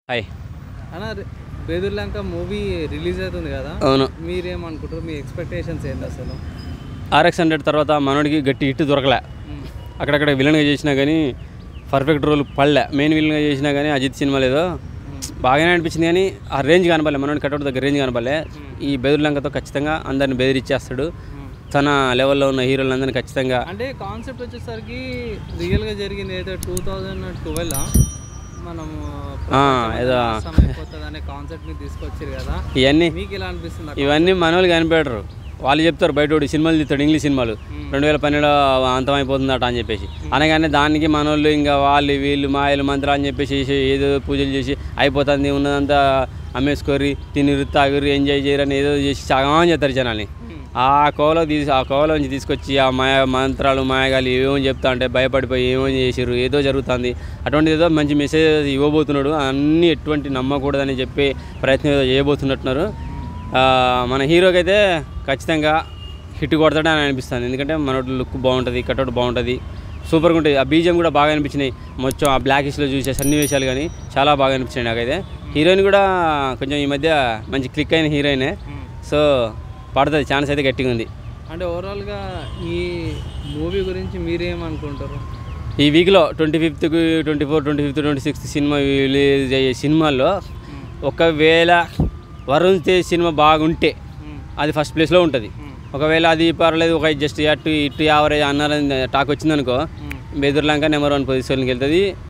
Hi అన్న బేదుర్లంక movie release అవుతుంది కదా అవును మీరేమనుకుంటారు మీ ఎక్స్పెక్టేషన్స్ ఏంటి అసలు ఆర్ఎక్స్ హండ్రెడ్ తర్వాత మనోడికి గట్టి హిట్ దొరకలే మ్మ్. అక్కడక్కడ విలన్గా చేసినా కానీ పర్ఫెక్ట్ రోల్ పడలే మెయిన్ విలన్గా చేసినా కానీ అజిత్ సినిమా లేదో బాగానే అనిపించింది కానీ ఆ రేంజ్ కనపడలే మనోడి కట్అవుట్ దగ్గర రేంజ్ కనపడలే ఈ బెదుర్లంకతో ఖచ్చితంగా అందరిని బెదిరిచ్చేస్తాడు మ్మ్. తన లెవెల్లో ఉన్న హీరోలందరినీ ఖచ్చితంగా అంటే కాన్సెప్ట్ వచ్చేసరికి రియల్గా జరిగింది ఏదో టూ థౌజండ్ ట్వెల్వ్ మనము ఆ, ఏదో అయిపోతుంది అనే కాన్సెప్ట్ ని తీసుకొచ్చారు కదా ఇవన్నీ మీకు ఎలా అనిపిస్తుంది అక్క? ఇవన్నీ మనోళ్ళు కనిపెట్టరు వాళ్ళు చెప్తారు బయట వాడు సినిమాలు తీస్తాడు ఇంగ్లీష్ సినిమాలు రెండు వేల పన్నెండు అంతం అయిపోతుందట అని చెప్పేసి అనగానే దానికి మనోళ్ళు ఇంకా వాళ్ళు వీళ్ళు మాయలు మంత్రాలు అని చెప్పేసి చేసి ఏదో పూజలు చేసి అయిపోతుంది ఉన్నదంతా అమ్మేసుకొని తిని తాగురు ఎంజాయ్ చేయరని ఏదో చేసి సగం చేస్తారు జనాల్ని మ్మ్. ఆ కోవలో తీసి ఆ కోవలో నుంచి తీసుకొచ్చి ఆ మాయ మంత్రాలు మాయగాలు ఏమో చెప్తా అంటే భయపడిపోయి ఏమో చేసిర్రు ఏదో జరుగుతుంది అటువంటిది ఏదో మంచి మెసేజ్ ఇవ్వబోతున్నాడు అన్నీ ఎటువంటి నమ్మకూడదని చెప్పి ప్రయత్నం ఏదో చేయబోతున్నట్టున్నారు ఆ, మన హీరోకి అయితే ఖచ్చితంగా హిట్ కొడతాడని అనిపిస్తుంది ఎందుకంటే మన లుక్ బాగుంటుంది కట్అవుట్ బాగుంటుంది సూపర్గా ఉంటుంది ఆ బీజం కూడా బాగా అనిపించినాయి మొత్తం ఆ బ్లాకిష్లో చూసే సన్నివేశాలు కానీ చాలా బాగా అనిపించినాయి నాకైతే హీరోయిన్ కూడా కొంచెం ఈ మధ్య మంచి క్లిక్ అయిన హీరోయినే మ్మ్. సో పడుతుంది ఛాన్స్ అయితే గట్టిగా ఉంది అంటే ఓవరాల్గా ఈ మూవీ గురించి మీరేమనుకుంటారు ఈ వీక్లో ట్వంటీ ఫిఫ్త్కి twenty four twenty fifth twenty sixth సినిమా రిలీజ్ అయ్యే సినిమాల్లో మ్మ్. ఒకవేళ వరుణ్ తేజ్ సినిమా బాగుంటే మ్మ్. అది ఫస్ట్ ప్లేస్లో ఉంటుంది మ్మ్. ఒకవేళ అది పర్లేదు ఒక జస్ట్ అటు ఇటు యావరేజ్ అన్నారని టాక్ వచ్చిందనుకో మ్మ్. బెదుర్లంక నెంబర్ వన్ పొజిషన్కి వెళ్తుంది